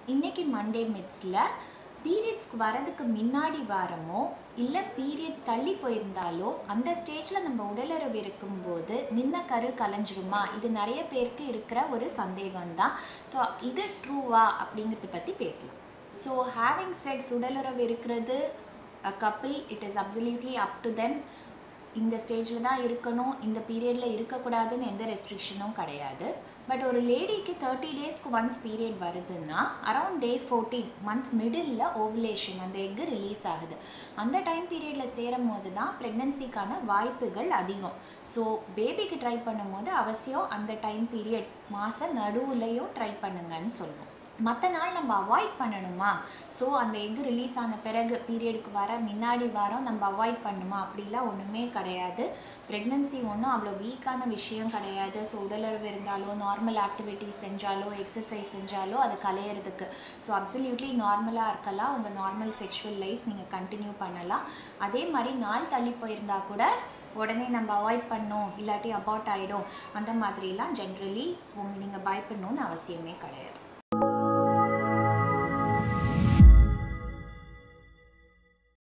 இன்னைக்கு மண்டே மிட்ஸில் பீரியட்ஸ்க்கு வரதுக்கு முன்னாடி வாரமோ இல்லை பீரியட்ஸ் தள்ளி போயிருந்தாலோ அந்த ஸ்டேஜில் நம்ம உடலுறவு இருக்கும்போது நின்ன கரு கலைஞ்சிருமா இது நிறைய பேருக்கு இருக்கிற ஒரு சந்தேகம் தான் ஸோ இது ட்ரூவா அப்படிங்கிறத பற்றி பேசலாம் ஸோ ஹேவிங் செக்ஸ் உடலுறவு இருக்கிறது a couple it is absolutely up to them இந்த ஸ்டேஜில் தான் இருக்கணும் இந்த பீரியடில் இருக்கக்கூடாதுன்னு எந்த ரெஸ்ட்ரிக்ஷனும் கிடையாது பட் ஒரு லேடிக்கு தேர்ட்டி டேஸ்க்கு ஒன்ஸ் பீரியட் வருதுன்னா around day fourteen month middle ovulation அந்த எக்கு ரிலீஸ் ஆகுது அந்த டைம் பீரியடில் சேரும் போது தான் ப்ரெக்னென்சிக்கான வாய்ப்புகள் அதிகம் ஸோ பேபிக்கு ட்ரை பண்ணும்போது அவசியம் அந்த டைம் பீரியட் மாத நடுவுலையும் ட்ரை பண்ணுங்கன்னு சொல்லுவோம் மற்ற நாள் நம்ம அவாய்ட் பண்ணணுமா ஸோ அந்த எக் ரிலீஸ் ஆன பிறகு பீரியடுக்கு வர முன்னாடி வாரம் நம்ம அவாய்ட் பண்ணுமா அப்படிலாம் ஒன்றுமே கிடையாது ப்ரெக்னென்சி ஒன்றும் அவ்வளோ வீக்கான விஷயம் கிடையாது ஸோ உடலுறவு இருந்தாலோ நார்மல் ஆக்டிவிட்டிஸ் செஞ்சாலோ எக்ஸசைஸ் செஞ்சாலோ அது கலையிறதுக்கு ஸோ அப்சல்யூட்லி நார்மலாக இருக்கலாம் உங்கள் நார்மல் செக்ஷுவல் லைஃப் நீங்கள் கண்டினியூ பண்ணலாம் அதே மாதிரி நாள் தள்ளி போயிருந்தா கூட உடனே நம்ம அவாய்ட் பண்ணோம் இல்லாட்டி அபார்ட் ஆகிடும் அந்த மாதிரிலாம் ஜென்ரலி உங்க நீங்கள் பயப்படணும்னு அவசியமே கிடையாது